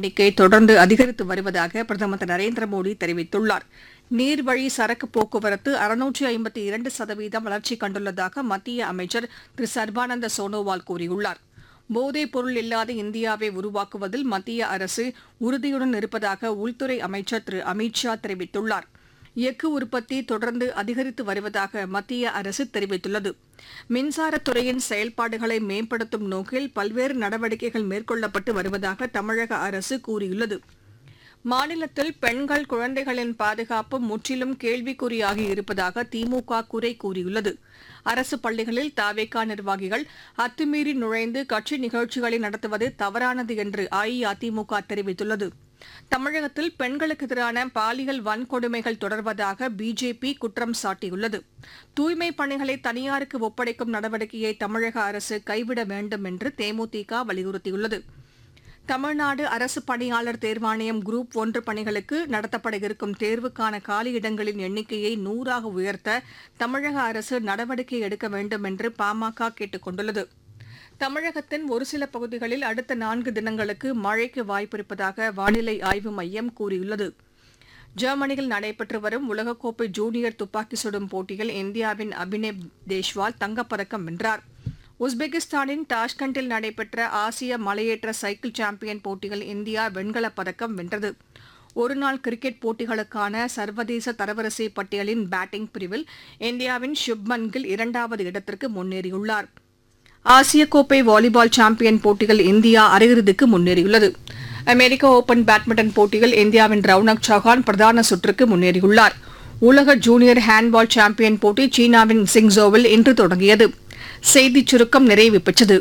எண்ணிக்கை தொடர்ந்து அதிகரித்து வருவதாக பிரதமர் திரு நரேந்திர மோடி தெரிவித்துள்ளார் நீர்வழி சரக்கு போக்குவரத்து அறுநூற்றி ஐம்பத்தி இரண்டு சதவீதம் வளர்ச்சி கண்டுள்ளதாக மத்திய அமைச்சர் திரு சர்பானந்த சோனோவால் கூறியுள்ளார் போதைப் பொருள் இல்லாத இந்தியாவை உருவாக்குவதில் மத்திய அரசு உறுதியுடன் இருப்பதாக உள்துறை அமைச்சர் திரு அமித் ஷா தெரிவித்துள்ளார் எஃகு உற்பத்தி தொடர்ந்து அதிகரித்து வருவதாக மத்திய அரசு தெரிவித்துள்ளது மின்சாரத்துறையின் செயல்பாடுகளை மேம்படுத்தும் நோக்கில் பல்வேறு நடவடிக்கைகள் மேற்கொள்ளப்பட்டு வருவதாக தமிழக அரசு கூறியுள்ளது மாநிலத்தில் பெண்கள் குழந்தைகளின் பாதுகாப்பு முற்றிலும் கேள்விக்குறியாகி இருப்பதாக திமுக குறை கூறியுள்ளது அரசு பள்ளிகளில் தாவேகா நிர்வாகிகள் அத்துமீறி நுழைந்து கட்சி நிகழ்ச்சிகளை நடத்துவது தவறானது என்று அஇஅதிமுக தெரிவித்துள்ளது தமிழகத்தில் பெண்களுக்கு எதிரான பாலியல் வன்கொடுமைகள் தொடர்வதாக பிஜேபி குற்றம் சாட்டியுள்ளது தூய்மைப் பணிகளை தனியாருக்கு ஒப்படைக்கும் நடவடிக்கையை தமிழக அரசு கைவிட வேண்டும் என்று தேமுதிக வலியுறுத்தியுள்ளது தமிழ்நாடு அரசு பணியாளர் தேர்வாணையம் குரூப் ஒன்று பணிகளுக்கு நடத்தப்பட இருக்கும் தேர்வுக்கான காலியிடங்களின் எண்ணிக்கையை நூறாக உயர்த்த தமிழக அரசு நடவடிக்கை எடுக்க வேண்டும் என்று பாமக கேட்டுக் கொண்டுள்ளது தமிழகத்தின் ஒரு சில பகுதிகளில் அடுத்த நான்கு தினங்களுக்கு மழைக்கு வாய்ப்பிருப்பதாக வானிலை ஆய்வு மையம் கூறியுள்ளது ஜெர்மனியில் நடைபெற்று வரும் உலகக்கோப்பை ஜூனியர் துப்பாக்கி சுடும் போட்டியில் இந்தியாவின் அபினேவ் தேஷ்வால் தங்கப்பதக்கம் வென்றார் உஸ்பெகிஸ்தானின் டாஷ்கண்டில் நடைபெற்ற ஆசிய மலையேற்ற சைக்கிள் சாம்பியன் போட்டியில் இந்தியா வெண்கலப் பதக்கம் வென்றது ஒருநாள் கிரிக்கெட் போட்டிகளுக்கான சர்வதேச தரவரிசை பட்டியலின் பேட்டிங் பிரிவில் இந்தியாவின் சுப்மன் கில் இரண்டாவது இடத்திற்கு முன்னேறியுள்ளார் ஆசிய கோப்பை வாலிபால் சாம்பியன் போட்டியில் இந்தியா அரையிறுதிக்கு முன்னேறியுள்ளது அமெரிக்க ஓபன் பேட்மிண்டன் போட்டியில் இந்தியாவின் ரவுனக் சௌஹான் பிரதான சுற்றுக்கு முன்னேறியுள்ளார் உலக ஜூனியர் ஹேண்ட்பால் சாம்பியன் போட்டி சீனாவின் சிங்சோவில் இன்று தொடங்கியது செய்திச் சுருக்கம் நிறைவு பெற்றது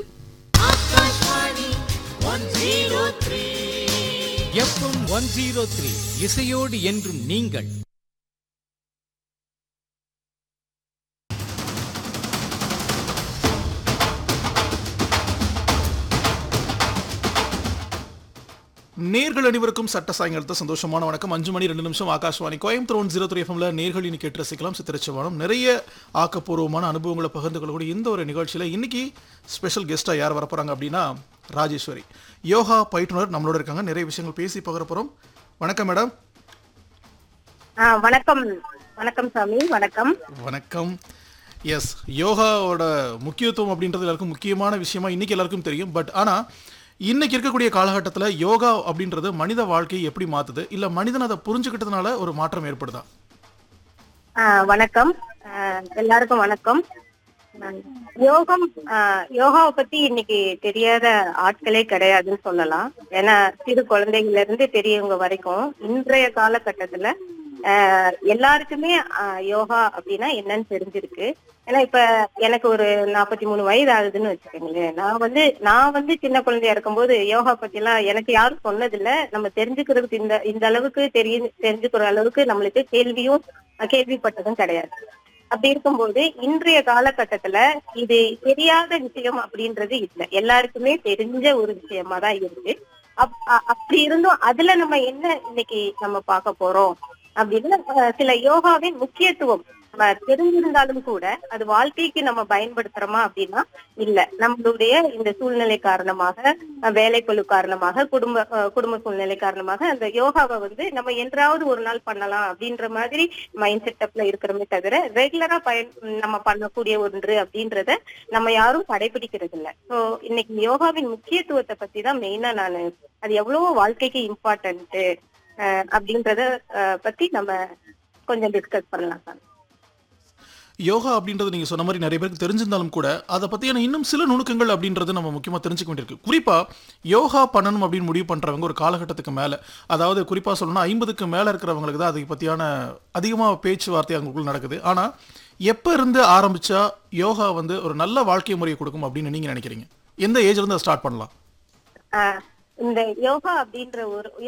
எஃப்எம் ஒன் ஜீரோ த்ரீ இசையோடு என்றும் நீங்கள் நேர்கள் அனைவருக்கும் சட்ட சாயங்காலத்தை சந்தோஷமான வணக்கம் அஞ்சு மணி ரெண்டு நிமிஷம் Akashvani Coimbatore one zero three எஃப்எம்ல நேர்கள் இன்னைக்கு கேட்டு ரசிக்கலாம் சித்திரச்சவானம் நிறைய ஆக்கப்பூர்வமான அனுபவங்களை பகிர்ந்து கொள்ளக்கூடிய இந்த ஒரு நிகழ்ச்சியில் இன்னைக்கு ஸ்பெஷல் கெஸ்ட்டாக யார் வரப்போறாங்க அப்படின்னா ராஜேஸ்வரி யோகா பயிற்றுனர் நம்மளோட இருக்காங்க நிறைய விஷயங்கள் பேசி பகிர போகிறோம் வணக்கம் மேடம் ஆ வணக்கம் வணக்கம் சாமி வணக்கம் வணக்கம் எஸ் யோகாவோட முக்கியத்துவம் அப்படின்றது எல்லாருக்கும் முக்கியமான விஷயமா இன்னைக்கு எல்லாருக்கும் தெரியும் பட் ஆனால் இன்னைக்கு இருக்கக்கூடிய காலகட்டத்தில் யோகா அப்படின்றது மனித வாழ்க்கையை எப்படி மாத்துது இல்லை மனிதன் அதை புரிஞ்சுக்கிட்டதுனால ஒரு மாற்றம் ஏற்படுதா ஆ, வணக்கம் ஆ, எல்லாருக்கும் வணக்கம் ஆ, யோகம் ஆ, யோகாவை பத்தி இன்னைக்கு தெரியாத ஆட்களே கிடையாதுன்னு சொல்லலாம் ஏன்னா சிறு குழந்தைகள்ல இருந்து பெரியவங்க வரைக்கும் இன்றைய காலகட்டத்துல ஆ, எல்லாருக்குமே ஆ, யோகா அப்படின்னா என்னன்னு தெரிஞ்சிருக்கு ஏன்னா இப்ப எனக்கு ஒரு நாற்பத்தி மூணு வயது ஆகுதுன்னு வச்சுக்கோங்களேன் நான் வந்து நான் வந்து சின்ன குழந்தையா இருக்கும்போது யோகா பத்தி எல்லாம் எனக்கு யாரும் சொன்னதில்ல நம்ம தெரிஞ்சுக்கிறதுக்கு இந்த இந்த அளவுக்கு தெரிய தெரிஞ்சுக்கிற அளவுக்கு நம்மளுக்கு கேள்வியும் அஹ், கேள்விப்பட்டதும் கிடையாது அப்படி இருக்கும்போது இன்றைய காலகட்டத்துல இது தெரியாத விஷயம் அப்படின்றது இல்லை எல்லாருக்குமே தெரிஞ்ச ஒரு விஷயமா தான் இருக்கு அப்- அ- அப்படி இருந்தும் அதுல நம்ம என்ன இன்னைக்கு நம்ம பார்க்க போறோம் அப்படின்னா அஹ், சில யோகாவின் முக்கியத்துவம் நம்ம தெரிஞ்சிருந்தாலும் கூட அது வாழ்க்கைக்கு நம்ம பயன்படுத்துறோமா அப்படின்னா இல்ல நம்மளுடைய இந்த சூழ்நிலை காரணமாக அஹ், வேலைப்பளு காரணமாக குடும்ப அஹ், குடும்ப சூழ்நிலை காரணமாக அந்த யோகாவை வந்து நம்ம என்றாவது ஒரு நாள் பண்ணலாம் அப்படின்ற மாதிரி மைண்ட் செட்டப்ல இருக்கிறோமே தவிர ரெகுலரா பயன் நம்ம பண்ணக்கூடிய ஒன்று அப்படின்றத நம்ம யாரும் கடைபிடிக்கிறது இல்ல சோ இன்னைக்கு யோகாவின் முக்கியத்துவத்தை பத்தி தான் மெயினா நான் அது எவ்வளவு வாழ்க்கைக்கு இம்பார்ட்டன்ட் அப்படின்றத அஹ், பத்தி நம்ம கொஞ்சம் டிஸ்கஸ் பண்ணலாம் சார் யோகா அப்படின்றது நீங்க சொன்ன மாதிரி நிறைய பேருக்கு தெரிஞ்சிருந்தாலும் கூட அதை பத்தியான இன்னும் சில நுணுக்கங்கள் அப்படின்றது நம்ம முக்கியமா தெரிஞ்சுக்க வேண்டியிருக்கு குறிப்பா யோகா பண்ணணும் அப்படின்னு முடிவு பண்றவங்க ஒரு காலகட்டத்துக்கு மேல அதாவது குறிப்பா சொல்லணும்னா ஐம்பதுக்கு மேல இருக்கிறவங்களுக்கு தான் அதை பத்தியான அதிகமா பேச்சுவார்த்தை அவங்களுக்குள்ள நடக்குது ஆனா எப்ப இருந்து ஆரம்பிச்சா யோகா வந்து ஒரு நல்ல வாழ்க்கை முறையை கொடுக்கும் அப்படின்னு நீங்க நினைக்கிறீங்க எந்த ஏஜ்ல இருந்து ஸ்டார்ட் பண்ணலாம் ஆஹ் இந்த யோகா அப்படின்ற ஒரு